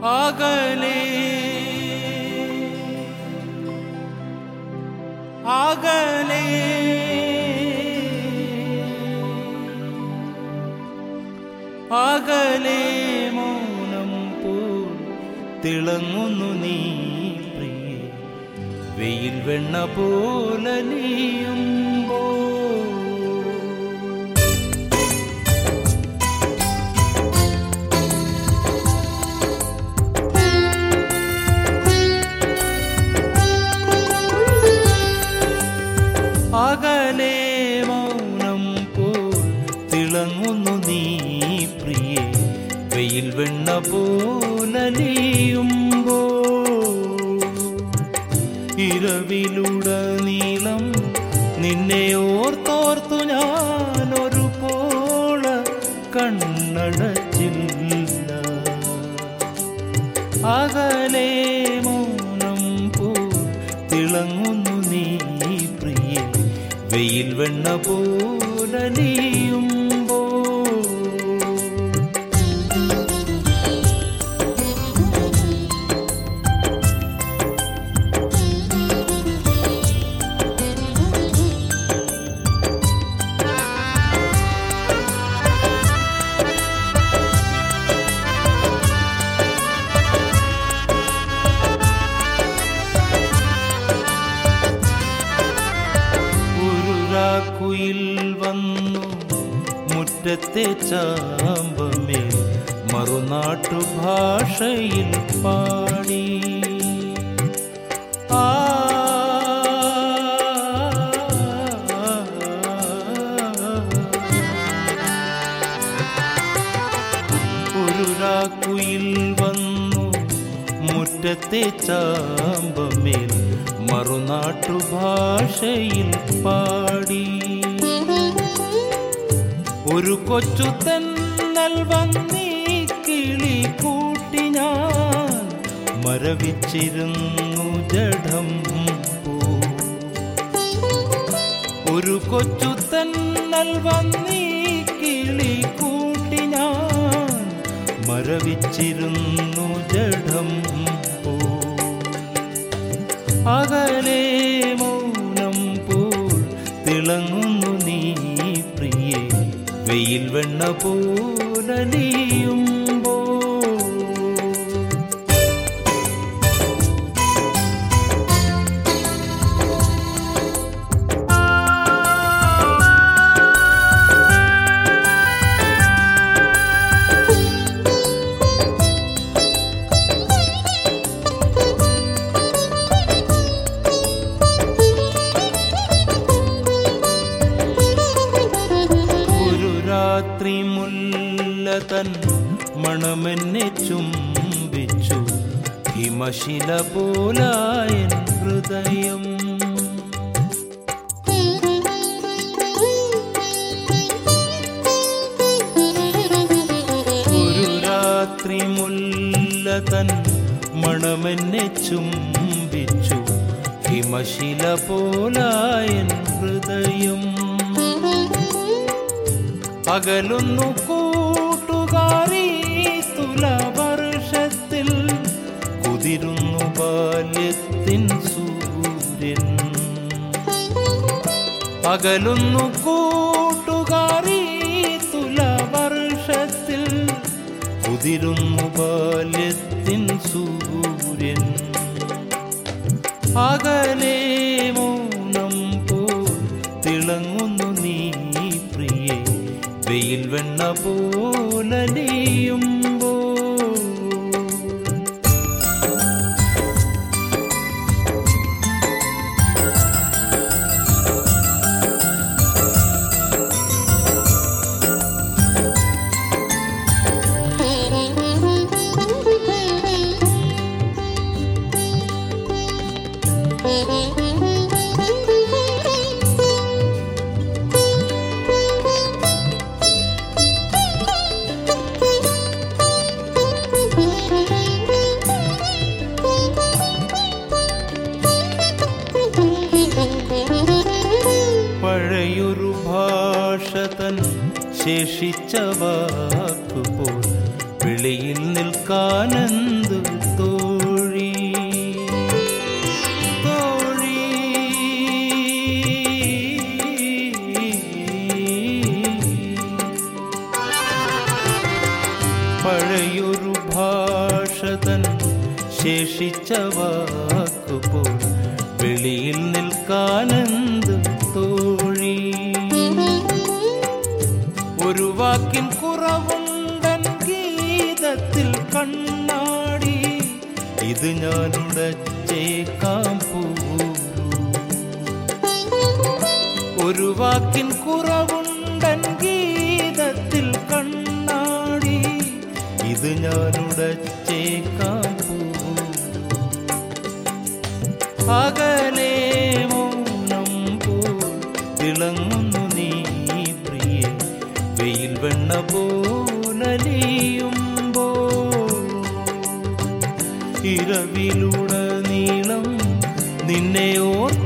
അകലേ അകലേ അകലേ മൗനം പോൽ തിളങ്ങുന്നു നീ പ്രിയേ വെയിൽ വെണ്ണ പോലെ നീയുമ്പോ അകലേ മൗനം പോൽ തിളങ്ങുന്നു നീ പ്രിയേ വെയിൽ വെണ്ണ പോലെ നീയുമ്പോ ഇരവിലുടനീളം നിന്നെ ഓർത്തോർത്തു ഞാൻ ഒരു പോള കണ്ണടച്ചില്ല അകലേ മൗനം പോ തിളങ്ങുന്നു നീ പ്രിയേ വെയിൽ വെണ്ണ പോലെ നീയുമ്പോ ഒരു രാക്കുയിൽ വന്നു മുറ്റത്തെ ചാമ്പമേ മറുനാട്ടു ഭാഷയിൽ പാടി ആ ഒരു രാക്കുയിൽ വന്നു മുറ്റത്തെ ചാമ്പമേൽ മറുനാട്ടു ഭാഷയിൽ പാടി ഒരു കൊച്ചു തെന്നൽ വന്നീ കിളി കൂട്ടി ഞാൻ മരവിച്ചിരുന്നു ജഡം പോ ഒരു കൊച്ചു തെന്നൽ വന്നീ കിളി കൂട്ടി ഞാൻ മരവിച്ചിരുന്നു ജഡം പോ അകലേ മൗനം പോൽ തിളങ്ങുന്നു നീ പ്രിയേ വെയിൽ വെണ്ണ പോലെ നീയുമ്പോ ഒരു രാത്രി മുല്ല തൻ മണമെന്നെ ചുംബിച്ചു ഹിമശില പോലായൻ ഹൃദയം ഒരു രാത്രി മുല്ല തൻ മണമെന്നെ ചുംബിച്ചു ഹിമശില പോലായൻ ഹൃദയം അകലുന്നു കൂട്ടുകാരി തുലവർഷത്തിൽ കുതിരുന്നു ബാല്യത്തിൻ സൂര്യൻ അകലുന്നു കൂട്ടുകാരി തുലവർഷത്തിൽ കുതിരുന്നു ബാല്യത്തിൻ സൂര്യൻ അകലേ മൗനം പോൽ തിളങ്ങുന്നു നീ പ്രിയേ വെയിൽ വെണ്ണ പോലെ നീയുമ്പോ പഴയൊരു ഭാഷ തൻ ശേഷിച്ച വാക്കുപോൽ വെളിയിൽ നിൽക്കാനെന്തു തോഴി തോഴി പഴയൊരു ഭാഷതൻ ശേഷിച്ച വാക്കുപോൽ വെളിയിൽ നിൽക്കാനെന്ത് തോഴി ഒരു വാക്കിൻ കുറവുണ്ടൻ ഗീതത്തിൽ കണ്ണാടി ഇത് ഞാനുടച്ചേക്കാം പോരൂ ഒരു വാക്കിൻ കുറവുണ്ടൻ ഗീതത്തിൽ കണ്ണാടി ഇത് ഞാനുടച്ചേക്കാം പോരൂ അകലേ മൗനം പോൽ തിളങ്ങുന്നു നീ പ്രിയെ വെയിൽ വെണ്ണ പോലലിയുമ്പോ ഇരവിലുടനീളം നിന്നെ ഓർത്ത്